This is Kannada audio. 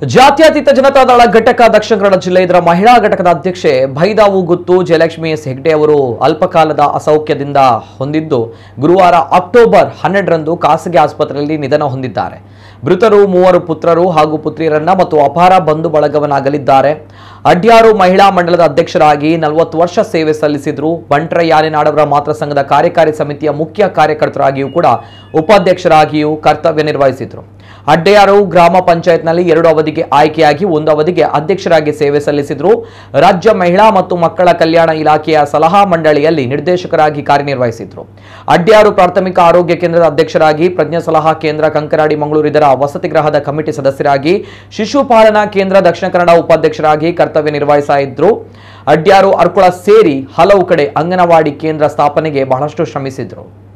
ಜಾತ್ಯತೀತ ಜನತಾದಳ ಘಟಕ ದಕ್ಷಿಣ ಕನ್ನಡ ಜಿಲ್ಲೆ ಇದರ ಮಹಿಳಾ ಘಟಕದ ಅಧ್ಯಕ್ಷೆ ಭೈದಾವು ಗುತ್ತು ಜಯಲಕ್ಷ್ಮಿ ಎಸ್ ಹೆಗ್ಡೆ ಅವರು ಅಲ್ಪಕಾಲದ ಅಸೌಖ್ಯದಿಂದ ಹೊಂದಿದ್ದು ಗುರುವಾರ ಅಕ್ಟೋಬರ್ ಹನ್ನೆರಡರಂದು ಖಾಸಗಿ ಆಸ್ಪತ್ರೆಯಲ್ಲಿ ನಿಧನ ಹೊಂದಿದ್ದಾರೆ ಮೃತರು ಮೂವರು ಪುತ್ರರು ಹಾಗೂ ಪುತ್ರಿಯರನ್ನ ಮತ್ತು ಅಪಾರ ಬಂಧು ಬಳಗವನ್ನಾಗಲಿದ್ದಾರೆ ಅಡ್ಯಾರು ಮಹಿಳಾ ಮಂಡಲದ ಅಧ್ಯಕ್ಷರಾಗಿ ನಲವತ್ತು ವರ್ಷ ಸೇವೆ ಸಲ್ಲಿಸಿದ್ರು ಬಂಟ್ರ ಯಾನೆನಾಡವರ ಮಾತೃ ಸಂಘದ ಕಾರ್ಯಕಾರಿ ಸಮಿತಿಯ ಮುಖ್ಯ ಕಾರ್ಯಕರ್ತರಾಗಿಯೂ ಕೂಡ ಉಪಾಧ್ಯಕ್ಷರಾಗಿಯೂ ಕರ್ತವ್ಯ ನಿರ್ವಹಿಸಿದ್ರು ಅಡ್ಡೆಯಾರು ಗ್ರಾಮ ಪಂಚಾಯತ್ನಲ್ಲಿ ಎರಡು ಅವಧಿಗೆ ಆಯ್ಕೆಯಾಗಿ ಒಂದು ಅವಧಿಗೆ ಅಧ್ಯಕ್ಷರಾಗಿ ಸೇವೆ ಸಲ್ಲಿಸಿದ್ರು ರಾಜ್ಯ ಮಹಿಳಾ ಮತ್ತು ಮಕ್ಕಳ ಕಲ್ಯಾಣ ಇಲಾಖೆಯ ಸಲಹಾ ಮಂಡಳಿಯಲ್ಲಿ ನಿರ್ದೇಶಕರಾಗಿ ಕಾರ್ಯನಿರ್ವಹಿಸಿದ್ರು ಅಡ್ಯಾರು ಪ್ರಾಥಮಿಕ ಆರೋಗ್ಯ ಕೇಂದ್ರದ ಅಧ್ಯಕ್ಷರಾಗಿ ಪ್ರಜ್ಞಾ ಸಲಹಾ ಕೇಂದ್ರ ಕಂಕರಾಡಿ ಮಂಗಳೂರು ಇದರ ವಸತಿ ಗೃಹದ ಕಮಿಟಿ ಸದಸ್ಯರಾಗಿ ಶಿಶುಪಾಲನಾ ಕೇಂದ್ರ ದಕ್ಷಿಣ ಕನ್ನಡ ಉಪಾಧ್ಯಕ್ಷರಾಗಿ ಕರ್ತವ್ಯ ನಿರ್ವಹಿಸ್ತಾ ಇದ್ರು ಅಡ್ಯಾರು ಅರ್ಕುಳ ಸೇರಿ ಹಲವು ಕಡೆ ಅಂಗನವಾಡಿ ಕೇಂದ್ರ ಸ್ಥಾಪನೆಗೆ ಬಹಳಷ್ಟು ಶ್ರಮಿಸಿದ್ರು